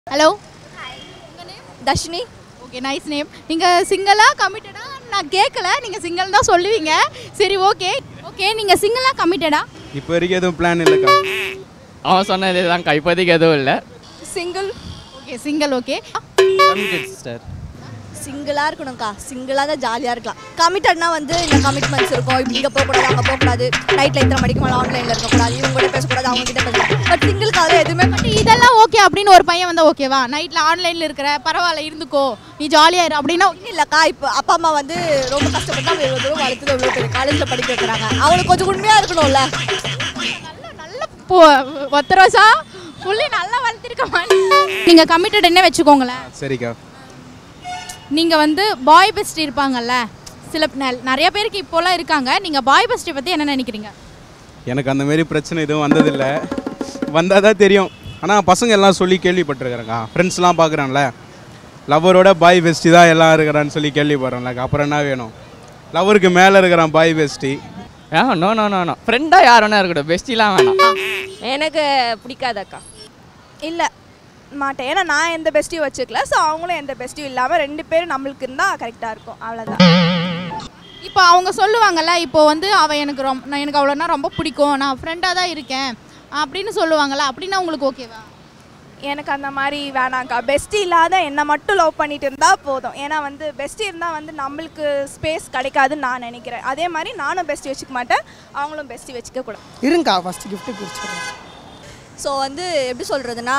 Hello Dharshini okay nice name நீங்கள் சிங்கிளாக கமிட்டடா நான் கேட்கல நீங்கள் சிங்கிள் தான் சொல்லுவீங்க சரி ஓகே ஓகே நீங்கள் சிங்கிளாக கமிட்டடா இப்போ வரைக்கும் எதுவும் பிளான் இல்லைக்கா அவன் சொன்னது தான்க்கா இப்போதைக்கு எதுவும் இல்லை single okay single okay committed sister சிங்கிளாக இருக்கணும்க்கா சிங்கிளாக தான் ஜாலியாக இருக்கலாம் கமிட்டட்னா வந்து இந்த கமிட்மெண்ட்ஸ் இருக்கும் இப்படி இங்கே போகக்கூடாது அங்கே போகக்கூடாது நைட்டில் இத்தனை மணிக்கு மேலே ஆன்லைனில் இருக்கக்கூடாது இவங்க கூட பேசக்கூடாது அவங்க கிட்ட பேசக்கூடாது பட் சிங்கிளுக்கு அதெல்லாம் எதுவுமே பட் இதெல்லாம் ஓகே அப்படின்னு ஒரு பையன் வந்தால் ஓகேவா நைட்டில் ஆன்லைனில் இருக்கிற பரவாயில்ல இருந்துக்கோ நீ ஜாலியாக இரு அப்படின்னா இல்லைக்கா இப்போ அப்பா அம்மா வந்து ரொம்ப கஷ்டப்பட்டு தான் இவ்வளோ தூரம் வளர்த்து இவ்வளோ பெரிய காலேஜில் படிக்க வைக்கிறாங்க அவங்களுக்கு கொஞ்சம் உண்மையாக இருக்கணும்ல நல்ல நல்ல போ ஒத்த ரோசா புள்ளி நல்லா வளர்த்திருக்க நீங்கள் கமிட்டட்னே வச்சுக்கோங்களேன் சரிக்கா நீங்கள் வந்து பாய் பெஸ்ட் இருப்பாங்கல்ல சில நெ- நிறைய பேருக்கு இப்போலாம் இருக்காங்க நீங்கள் பாய் பெஸ்ட்டை பற்றி என்ன நினைக்கிறீங்க எனக்கு அந்த மாதிரி பிரச்சனை எதுவும் வந்ததில்லை வந்தால் தான் தெரியும் ஆனால் பசங்க எல்லாம் சொல்லி கேள்விப்பட்டிருக்கிறேங்க்கா ஃப்ரெண்ட்ஸ்லாம் பார்க்குறேன்ல லவ்வரோட பாய் பெஸ்டி தான் எல்லாம் இருக்கிறான்னு சொல்லி கேள்விப்படுறேன்லக்கா அப்புறம் என்ன வேணும் லவருக்கு மேலே இருக்கிறான் பாய் பெஸ்டி ஆ நோ நோ நோ நோ ஃப்ரெண்டாக யார் வேணா இருக்கட்டும் பெஸ்டிலாம் வேணாம் எனக்கு பிடிக்காதக்கா இல்லை மாட்டேன் ஏன்னா நான் எந்த பெஸ்ட்டியும் வச்சுக்கல ஸோ அவங்களும் எந்த பெஸ்ட்டியும் இல்லாமல் ரெண்டு பேரும் நம்மளுக்கு இருந்தால் கரெக்டாக இருக்கும் அவ்வளோதான் இப்போ அவங்க சொல்லுவாங்கல்ல இப்போ வந்து அவள் எனக்கு ரொம்ப நான் எனக்கு அவ்வளோனா ரொம்ப பிடிக்கும் நான் ஃப்ரெண்டாக தான் இருக்கேன் அப்படின்னு சொல்லுவாங்கல்ல அப்படின்னா உங்களுக்கு ஓகேவா எனக்கு அந்த மாதிரி வேணாங்க்கா பெஸ்ட்டி இல்லாத என்னை மட்டும் லவ் பண்ணிட்டு இருந்தால் போதும் ஏன்னா வந்து பெஸ்ட்டி இருந்தால் வந்து நம்மளுக்கு ஸ்பேஸ் கிடைக்காதுன்னு நான் நினைக்கிறேன் அதே மாதிரி நானும் பெஸ்ட்டி வச்சுக்க மாட்டேன் அவங்களும் பெஸ்ட்டி வச்சுக்க கூடாது இருங்கக்கா ஃபஸ்ட்டு கிஃப்ட்டு பிடிச்சிடுறேன் ஸோ வந்து எப்படி சொல்கிறதுனா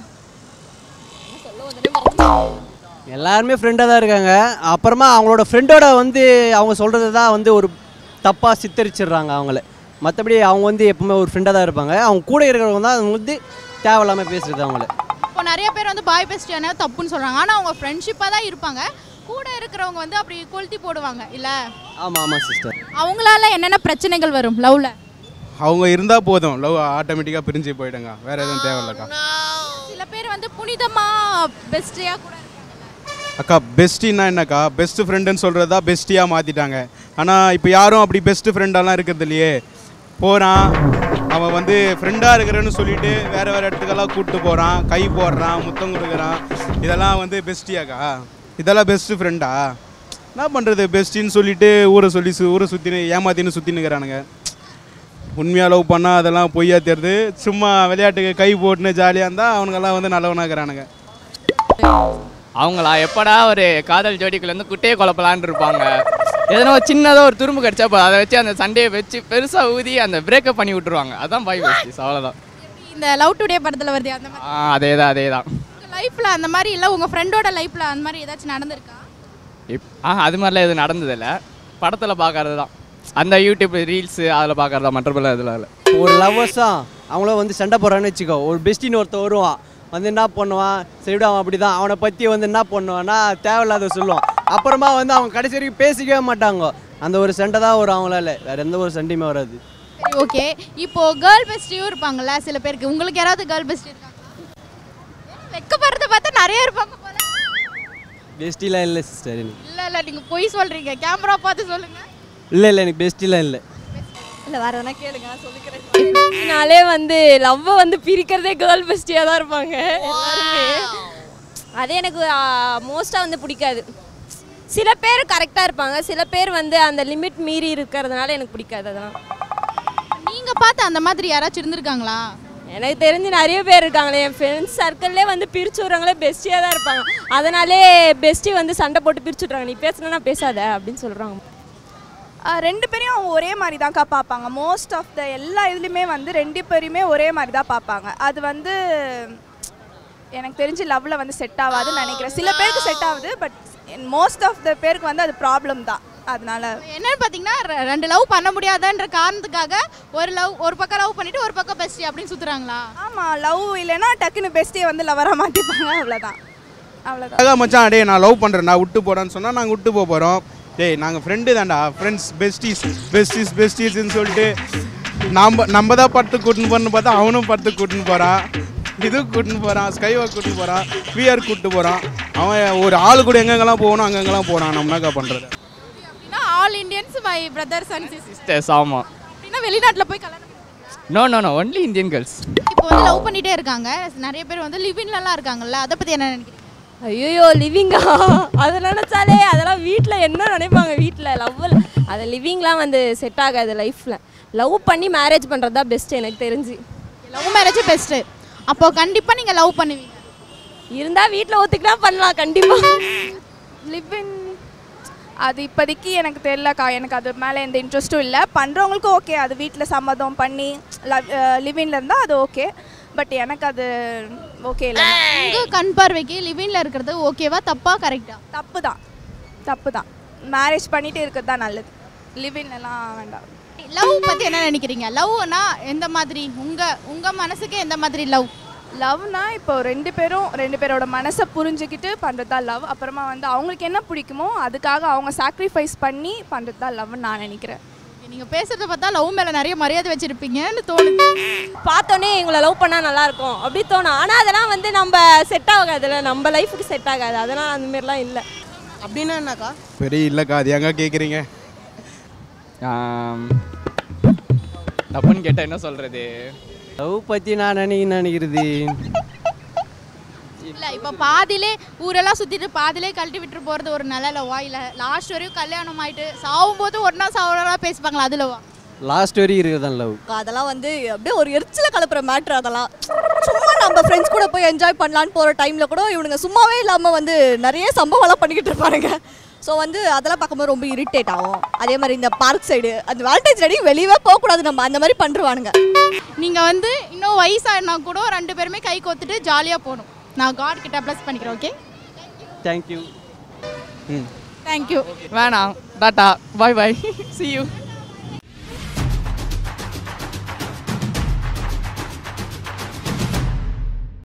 எல்லாருமே ஃப்ரெண்டாக தான் இருக்காங்க அப்புறமா அவங்களோட ஃப்ரெண்டோட வந்து அவங்க சொல்கிறது தான் வந்து ஒரு தப்பாக சித்தரிச்சிடுறாங்க அவங்கள மற்றபடி அவங்க வந்து எப்பவுமே ஒரு ஃப்ரெண்டாக தான் இருப்பாங்க அவங்க கூட இருக்கிறவங்க தான் அவங்க வந்து தேவையில்லாமல் பேசுறது அவங்கள இப்போ நிறைய பேர் வந்து பாய் பெஸ்டியான தப்புன்னு சொல்கிறாங்க ஆனால் அவங்க ஃப்ரெண்ட்ஷிப்பாக தான் இருப்பாங்க கூட இருக்கிறவங்க வந்து அப்படி கொளுத்தி போடுவாங்க இல்லை ஆமாம் ஆமாம் சிஸ்டர் அவங்களால என்னென்ன பிரச்சனைகள் வரும் லவ்வில் அவங்க இருந்தால் போதும் லவ் ஆட்டோமேட்டிக்காக பிரிஞ்சு போயிடுங்க வேறு எதுவும் தேவையில்லக்கா சில பேர் வந்து புனிதமாக பெஸ்டியாக கூட இருப்பாங்கல்ல. அக்கா பெஸ்டின்னா என்னக்கா பெஸ்ட் ஃப்ரெண்டுன்னு சொல்கிறது தான் பெஸ்ட்டியாக மாற்றிட்டாங்க ஆனால் இப்போ யாரும் அப்படி பெஸ்ட் ஃப்ரெண்டாலாம் இருக்கிறது இல்லையே போகிறான் அவன் வந்து ஃப்ரெண்டாக இருக்கிறேன்னு சொல்லிட்டு வேறு வேறு இடத்துக்கெல்லாம் கூப்பிட்டு போகிறான் கை போடுறான் முத்தம் கொடுக்குறான் இதெல்லாம் வந்து பெஸ்ட்டியாக்கா இதெல்லாம் பெஸ்ட்டு ஃப்ரெண்டா என்ன பண்ணுறது பெஸ்ட்டின்னு சொல்லிட்டு ஊரை சொல்லி சு- ஊரை சுற்றினு ஏமாத்தின்னு சுற்றினுக்கிறானுங்க உண்மையாக லவ் பண்ணால் அதெல்லாம் பொய்யா தெரியுது சும்மா விளையாட்டுக்கு கை போட்டுன்னு ஜாலியாக இருந்தால் அவனுங்கெல்லாம் வந்து நல்லவனாகிறானுங்க அவங்களா எப்படா ஒரு காதல் ஜோடிக்குள்ளேருந்து குட்டையை குழப்பலான்னு இருப்பாங்க எதனா ஒரு சின்னதாக ஒரு துரும்பு கடிச்சா போதும் அதை வச்சு அந்த சண்டையை வச்சு பெருசாக ஊதி அந்த பிரேக்கப் பண்ணி விட்ருவாங்க அதான் பாய் பெஸ்டிஸ் அவ்வளோதான் இந்த லவ் டுடே படத்தில் வருது அந்த மாதிரி ஆ அதே தான் அதே தான் உங்கள் லைஃப்பில் அந்த மாதிரி இல்லை உங்கள் ஃப்ரெண்டோட லைஃப்பில் அந்த மாதிரி ஏதாச்சும் நடந்திருக்கா இப் ஆ அது மாதிரிலாம் எதுவும் நடந்ததில்ல படத்தில் பார்க்கறது தான் அந்த யூடியூப் ரீல்ஸு அதில் பார்க்கறதா மற்றபடி இதில் இல்லை ஒரு லவ்வர்ஸ் தான் அவங்களும் வந்து சண்டை போடுறான்னு வச்சுக்கோ ஒரு பெஸ்டின்னு ஒருத்தன் வருவான் வந்து என்ன பண்ணுவான் சரி அவன் அப்படி தான் அவனை பற்றி வந்து என்ன பண்ணுவான்னா தேவையில்லாத சொல்லுவான் அப்புறமா வந்து அவங்க கடைசி வரைக்கும் பேசிக்கவே மாட்டாங்க அந்த ஒரு சண்டை தான் வரும் அவங்களால வேறு எந்த ஒரு சண்டையுமே வராது சரி ஓகே இப்போ கேர்ள் பெஸ்டியும் இருப்பாங்கல்ல சில பேருக்கு உங்களுக்கு யாராவது கேர்ள் பெஸ்டி இருக்காங்களா வெக்கப்படுறத பார்த்தா நிறைய இருப்பாங்க போல பெஸ்டிலாம் இல்லை சிஸ்டர் எனக்கு இல்ல இல்ல நீங்க பொய் சொல்றீங்க கேமரா பார்த்து சொல்லுங்க இல்லை இல்லை எனக்கு பெஸ்டிலாம் இல்லை இல்லை வேறு எதனா கேளுங்க நான் சொல்லிக்கிறேன் நாளே வந்து லவ்வை வந்து பிரிக்கிறதே கேர்ள் பெஸ்டியாக தான் இருப்பாங்க எல்லாருமே அது எனக்கு மோஸ்ட்டாக வந்து பிடிக்காது சில பேர் கரெக்டாக இருப்பாங்க சில பேர் வந்து அந்த லிமிட் மீறி இருக்கிறதுனால எனக்கு பிடிக்காது அதெல்லாம் நீங்க பார்த்து அந்த மாதிரி யாராச்சும் இருந்திருக்காங்களா எனக்கு தெரிஞ்சு நிறைய பேர் இருக்காங்களே என் ஃப்ரெண்ட்ஸ் சர்க்கிள்லே வந்து பிரிச்சு விட்றவங்களே பெஸ்டியாக தான் இருப்பாங்க அதனாலே பெஸ்டி வந்து சண்டை போட்டு பிரிச்சு விட்றாங்க நீ பேசணும்னா பேசாத அப்படின்னு சொல்கிறாங்க ஆஹ் ரெண்டு பேரையும் அவங்க ஒரே மாதிரி தான்க்கா பார்ப்பாங்க மோஸ்ட் ஆஃப் த எல்லா இதுலேயுமே வந்து ரெண்டு பேரையுமே ஒரே மாதிரி தான் பார்ப்பாங்க அது வந்து எனக்கு தெரிஞ்சு லவ்வில் வந்து செட் ஆகாதுன்னு நினைக்கிறேன் சில பேருக்கு செட் ஆகுது பட் மோஸ்ட் ஆஃப் த பேருக்கு வந்து அது ப்ராப்ளம் தான் அதனால என்னன்னு பாத்தீங்கன்னா ரெ- ரெண்டு லவ் பண்ண முடியாதுன்ற காரணத்துக்காக ஒரு லவ் ஒரு பக்கம் லவ் பண்ணிட்டு ஒரு பக்கம் பெஸ்டி அப்படின்னு சுத்துறாங்களா ஆமாம் லவ் இல்லைன்னா டக்குன்னு பெஸ்ட்டியை வந்து லவராக மாற்றிப்பாங்க அவ்வளோதான் அவ்வளோதான் அழகா மச்சான் டேய் நான் லவ் பண்ணுறேன் நான் விட்டு போடான்னு சொன்னால் நாங்கள் விட்டு போக போகிறோம் டேய் நாங்கள் ஃப்ரெண்டு தான்டா ஃப்ரெண்ட்ஸ் பெஸ்டிஸ் பெஸ்டிஸ் பெஸ்டிஸ்ன்னு சொல்லிட்டு நாம் நம்ம தான் படத்துக்கு கூட்டின்னு போறோம்னு பார்த்தா அவனும் படத்துக்கு கூட்டின்னு போகிறான் இது கூட்டின்னு போகிறான் ஸ்கைவா கூட்டின்னு போகிறான் விஆர் கூட்டிட்டு போகிறான் அவன் ஒரு ஆள் கூட எங்கெங்கெல்லாம் போகணும் அங்கங்கெல்லாம் போகிறான் நம்ம என்னக்கா பண்ணுறது அப்படின்னா all Indians my brothers and sisters sisters ஆமாம் அப்படின்னா வெளிநாட்டுல போய் கல்யாணம் பண்ணிக்கலாம். No no no only Indian girls இப்போ வந்து லவ் பண்ணிட்டே இருக்காங்க நிறைய பேர் வந்து லிவின்லலாம் இருக்காங்கல்ல அதை பற்றி என்ன நினைக்கிறீங்க ஐயோ லிவிங்கா அதை நினச்சாலே அதெல்லாம் வீட்டில் என்ன நினைப்பாங்க வீட்டில் லவ்வில் அது லிவிங்லாம் வந்து செட் ஆகாது லைஃப்பில் லவ் பண்ணி மேரேஜ் பண்ணுறது தான் பெஸ்ட் எனக்கு தெரிஞ்சு லவ் மேரேஜ் பெஸ்ட்டு அப்போ கண்டிப்பாக நீங்கள் லவ் பண்ணுவீங்க இருந்தால் வீட்டில் ஒத்துக்கிட்டா பண்ணலாம் கண்டிப்பாக லிவ் இன் அது இப்போதைக்கு எனக்கு தெரியலக்கா எனக்கு அது மேலே எந்த இன்ட்ரெஸ்ட்டும் இல்லை பண்ணுறவங்களுக்கும் ஓகே அது வீட்டில் சம்மதம் பண்ணி லிவின்ல இருந்தால் அது ஓகே பட் எனக்கு அது ஓகே இல்லை உங்கள் கண் பார்வைக்கு லிவின்ல இருக்கிறது ஓகேவா தப்பா கரெக்டா தப்பு தான் தப்பு தான் மேரேஜ் பண்ணிட்டு இருக்கிறது தான் நல்லது லிவின்லாம் வேண்டாம் லவ் பற்றி என்ன நினைக்கிறீங்க லவ்னா எந்த மாதிரி உங்கள் உங்கள் மனசுக்கு எந்த மாதிரி லவ் லவ்னா இப்போ ரெண்டு பேரும் ரெண்டு பேரோட மனசை புரிஞ்சுக்கிட்டு பண்ணுறது தான் லவ் அப்புறமா வந்து அவங்களுக்கு என்ன பிடிக்குமோ அதுக்காக அவங்க சாக்ரிஃபைஸ் பண்ணி பண்ணுறது தான் லவ்னு நான் நினைக்கிறேன் நீங்கள் பேசுகிறத பார்த்தா லவ் மேலே நிறைய மரியாதை வச்சுருப்பீங்கன்னு தோணுது பார்த்தோன்னே எங்களை லவ் பண்ணால் நல்லாயிருக்கும் அப்படி தோணும் ஆனால் அதெல்லாம் வந்து நம்ம செட் ஆகாதுல்ல நம்ம லைஃபுக்கு செட் ஆகாது அதெல்லாம் அந்த மாதிரிலாம் இல்லை அப்படின்னா என்னக்கா பெரிய இல்லைக்கா அது எங்க கேட்குறீங்க ஆம், தப்புன்னு கேட்டால் என்ன சொல்கிறது லவ் பற்றி நான் நினைக்க நினைக்கிறது இல்லை இப்போ பாதியிலே ஊரெல்லாம் சுற்றிட்டு பாதியிலே கழட்டி விட்டு போகிறது ஒரு நல்ல லவ்வா இல்லை லாஸ்ட் வரையும் கல்யாணம் ஆயிட்டு சாவும் போது ஒன்றா சாவலாம் பேசிப்பாங்களா அது லவ்வா லாஸ்ட் வரையும் இருக்கிறதான் லவ் அதெல்லாம் வந்து அப்படியே ஒரு எரிச்சல கலப்புற மேட்ரு அதெல்லாம் சும்மா நம்ம ஃப்ரெண்ட்ஸ் கூட போய் என்ஜாய் பண்ணலான்னு போகிற டைமில் கூட இவனுங்க சும்மாவே இல்லாமல் வந்து நிறைய சம்பவம்லாம் பண்ணிக்கிட்டு இருப்பானுங்க ஸோ வந்து அதெல்லாம் பார்க்கும்போது ரொம்ப இரிட்டேட் ஆகும் அதே மாதிரி இந்த பார்க் சைடு அந்த வேலண்டைன்ஸ் ரெடி வெளியவே போகக்கூடாது நம்ம அந்த மாதிரி பண்ணுவானுங்க நீங்கள் வந்து இன்னும் வயசாகினா கூட ரெண்டு பேருமே கை கோத்துட்டு ஜாலியாக போகணும் நான் காட் கிட்ட ப்ளஸ் பண்ணிக்கிறேன் ஓகே தேங்க்யூ ம் தேங்க்யூ வேணாம் டாட்டா பாய் பாய் see you